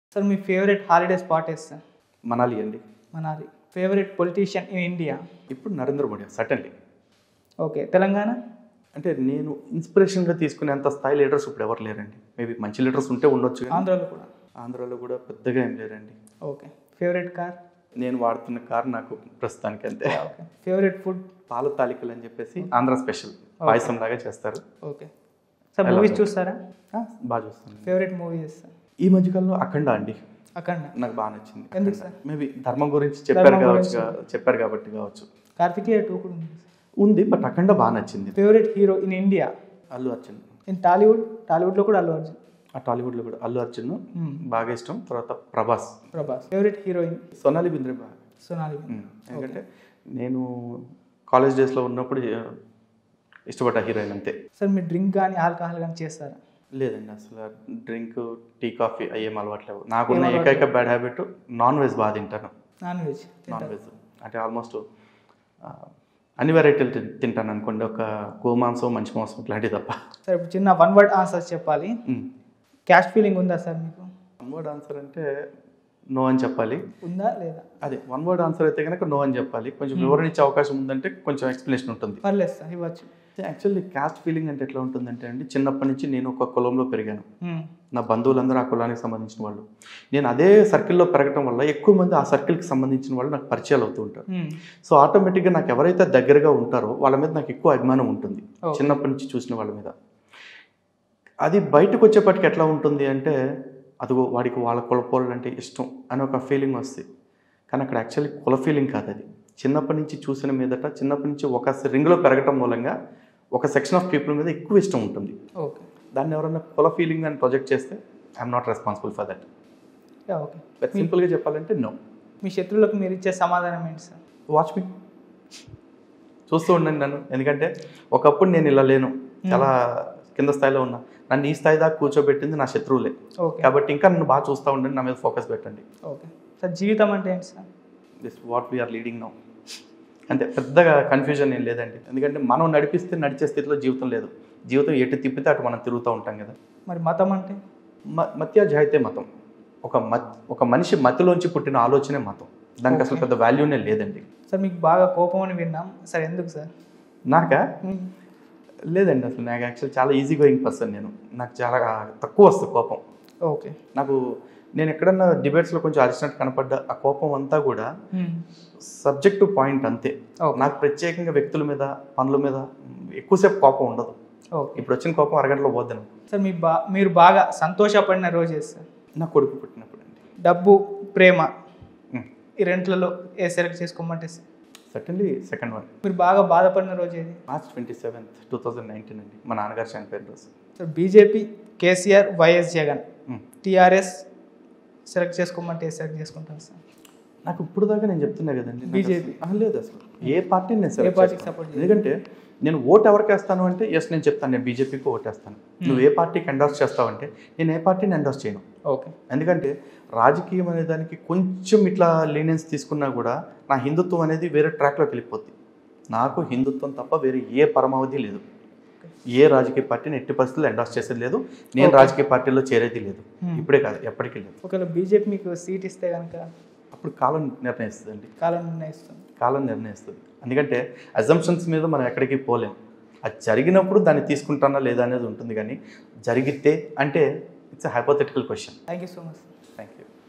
Sir మీ favourite holiday spot ఏది sir Manali అండి Manali favourite politician in India ఇప్పుడు నరేంద్ర మోడీ సటన్లీ ఓకే తెలంగాణ అంటే నేను ఇన్స్పిరేషన్గా తీసుకునేంత స్థాయి లీడర్స్ ఇప్పుడు ఎవరు లేరండి మేబీ మంచి లీడర్స్ ఉంటే ఉండొచ్చు కానీ ఆంధ్రాలో కూడా ఆంధ్రాలో కూడా పెద్దగా ఏం లేరండి ఓకే ఫేవరెట్ కార్ నేను వాడుతున్న కార్ నాకు ప్రస్తుతానికి అంతే ఓకే ఫేవరెట్ ఫుడ్ పాల తాలికలు అని చెప్పేసి ఆంధ్ర స్పెషల్ పాయసం లాగా చేస్తారు ఓకే సార్ మూవీస్ చూస్తారా ఆ, బాగా చూస్తాను ఫేవరెట్ మూవీస్ సార్ ఈ మధ్యకాలంలో అఖండ అండి అఖండ నాకు బాగా నచ్చింది ఎందుకు సార్ మేబీ ధర్మం గురించి చెప్పారు ధర్మం కావచ్చు కా- చెప్పారు కాబట్టి కావచ్చు కార్తికేయ టూ కూడా ఉంది ఉంది బట్ అఖండ బాగా నచ్చింది favourite hero in India Allu Arjun in Tollywood టాలీవుడ్లో కూడా అల్లు అర్జున్ ఆ టాలీవుడ్లో కూడా అల్లు అర్జున్ Hmm. బాగా ఇష్టం తర్వాత ప్రభాస్ ప్రభాస్ ఫేవరెట్ హీరోయిన్ సోనాలి బింద్రే బాగా సోనాలి Hmm. ఎందుకంటే నేను కాలేజ్ డేస్లో ఉన్నప్పుడు ఆ, ఇష్టపడ్డ హీరోయిన్ అంతే సార్ మీరు డ్రింక్ కానీ ఆల్కహాల్ కానీ చేస్తారా లేదండి అసలు డ్రింక్ టీ కాఫీ అయ్యేం అలవాట్లేవు నాకున్న ఏకైక బ్యాడ్ హ్యాబిట్ నాన్ వెజ్ బాగా తింటాను నాన్ వెజ్ నాన్ వెజ్ అంటే ఆల్మోస్ట్ అన్ని వెరైటీలు తిన్- తింటాను అనుకోండి ఒక గోమాంసం మంచి మాంసం ఇట్లాంటివి తప్ప సార్ ఇప్పుడు చిన్న వన్ వర్డ్ ఆన్సర్ చెప్పాలి క్యాష్ ఫీలింగ్ ఉందా సార్ మీకు వన్ వర్డ్ ఆన్సర్ అంటే నో అని చెప్పాలి ఉందా లేదా అదే వన్ వర్డ్ ఆన్సర్ అయితే కనుక నో అని చెప్పాలి కొంచెం వివరణ ఇచ్చే అవకాశం ఉందంటే కొంచెం ఎక్స్ప్లెనేషన్ ఉంటుంది పర్లేదు సార్ ఇవ్వచ్చు యాక్చువల్లీ క్యాస్ట్ ఫీలింగ్ అంటే ఎట్లా ఉంటుందంటే అండి చిన్నప్పటి నుంచి నేను ఒక కులంలో పెరిగాను మ్మ్. నా బంధువులందరూ ఆ కులానికి సంబంధించిన వాళ్ళు నేను అదే సర్కిల్లో పెరగడం వల్ల ఎక్కువ మంది ఆ సర్కిల్కి సంబంధించిన వాళ్ళు నాకు పరిచయాలు అవుతూ ఉంటారు మ్మ్. సో ఆటోమేటిక్గా నాకు ఎవరైతే దగ్గరగా ఉంటారో వాళ్ళ మీద నాకు ఎక్కువ అభిమానం ఉంటుంది Okay. చిన్నప్పటి నుంచి చూసిన వాళ్ళ మీద అది బయటకు వచ్చేప్పటికి ఎట్లా ఉంటుంది అంటే అదిగో వాడికి వాళ్ళ కులపోళ్ళు అంటే ఇష్టం అని ఒక ఫీలింగ్ వస్తుంది కానీ అక్కడ యాక్చువల్లీ కుల ఫీలింగ్ కాదు అది చిన్నప్పటి నుంచి చూసిన మీదట చిన్నప్పటి నుంచి ఒక రింగ్లో పెరగటం మూలంగా ఒక సెక్షన్ ఆఫ్ పీపుల్ మీద ఎక్కువ ఇష్టం ఉంటుంది ఓకే దాన్ని ఎవరైనా కుల ఫీలింగ్ అని ప్రొజెక్ట్ చేస్తే I'm not responsible for that yeah, okay but సింపుల్గా చెప్పాలంటే నో మీ శత్రువులకు మీరు ఇచ్చే సమాధానం ఏంటి సార్ వాచ్ మీ చూస్తూ ఉండండి నన్ను ఎందుకంటే ఒకప్పుడు నేను ఇలా లేను చాలా కింద స్థాయిలో ఉన్నా నన్ను ఈ స్థాయి దాకా కూర్చోబెట్టింది నా శత్రువులే ఓకే కాబట్టి ఇంకా నన్ను బాగా చూస్తూ ఉండండి నా మీద ఫోకస్ పెట్టండి ఓకే సార్ జీవితం అంటే ఏంటి sir this what we are leading now అంతే పెద్దగా కన్ఫ్యూజన్ ఏం లేదండి ఎందుకంటే మనం నడిపిస్తే నడిచే స్థితిలో జీవితం లేదు జీవితం ఎటు తిప్పితే అటు మనం తిరుగుతూ ఉంటాం కదా మరి మతం అంటే మ మత్య జాయితే మతం ఒక మత్ ఒక మనిషి మతిలోంచి పుట్టిన ఆలోచనే మతం దానికి అసలు పెద్ద వాల్యూనే లేదండి సార్ మీకు బాగా కోపం అని విన్నాం సార్ ఎందుకు సార్ నాకా మ్మ్. లేదండి అసలు నాకు యాక్చువల్ చాలా ఈజీ గోయింగ్ పర్సన్ నేను నాకు చాలా తక్కువ వస్తుంది కోపం ఓకే నాకు నేను ఎక్కడన్నా డిబేట్స్లో కొంచెం అరిచినట్టు కనపడ్డ ఆ కోపం అంతా కూడా మ్మ్. సబ్జెక్టు పాయింట్ అంతే ఓకే నాకు ప్రత్యేకంగా వ్యక్తుల మీద పనుల మీద ఎక్కువసేపు కోపం ఉండదు ఓకే ఇప్పుడు వచ్చిన కోపం అరగంటలో పోద్దాను సార్ మీ బా మీరు బాగా సంతోషపడిన రోజు ఏది సార్ నా కొడుకు పుట్టినప్పుడు అండి డబ్బు ప్రేమ ఈ రెంట్లలో ఏ సెలెక్ట్ చేసుకోమంటే సార్ సర్టన్లీ సెకండ్ వన్ మీరు బాగా బాధపడిన రోజు ఏది March twenty seventh two thousand nineteen అండి మా నాన్నగారు చనిపోయిన రోజు sir BJP KCR YS Jagan మ్మ్. టీఆర్ఎస్ సెలెక్ట్ చేసుకోమంటే ఏ సెలెక్ట్ చేసుకుంటాను సార్ నాకు ఇప్పుడు దాకా నేను చెప్తున్నా కదండి నాకు BJP. అసలు- ఆ, లేదు అసలు ఏ పార్టీని నేను select పార్టీకి చేస్తాను. support ఎందుకంటే నేను ఓటు ఎవరికి వేస్తాను అంటే ఎస్ నేను చెప్తాను నేను బీజేపీకి ఓటేస్తాను నువ్వు ఏ పార్టీకి ఎండోర్స్ చేస్తావంటే నేను ఏ పార్టీని ఎండోర్స్ చేయను ఓకే ఎందుకంటే రాజకీయం అనే దానికి కొంచెం ఇట్లా లీనియన్స్ తీసుకున్నా కూడా నా హిందుత్వం అనేది వేరే ట్రాక్లోకి వెళ్ళిపోద్ది నాకు హిందుత్వం తప్ప వేరే ఏ పరమావధి లేదు ఏ రాజకీయ పార్టీని ఎట్టి పరిస్థితుల్లో ఎండోర్స్ చేసేది లేదు నేను రాజకీయ పార్టీలో చేరేది లేదు Hmm. ఇప్పుడే కాదు ఎప్పటికీ లేదు ఒకవేళ బీజేపీ మీకు సీట్ ఇస్తే కనుక అప్పుడు కాలం నిర్ణయిస్తుందండి కాలం నిర్ణయిస్తుంది కాలం నిర్ణయిస్తుంది ఎందుకంటే అజంప్షన్స్ మీద మనం ఎక్కడికి పోలేం అది జరిగినప్పుడు దాన్ని తీసుకుంటానా లేదా అనేది ఉంటుంది కానీ జరిగితే అంటే it's hypothetical question thank you so much thank you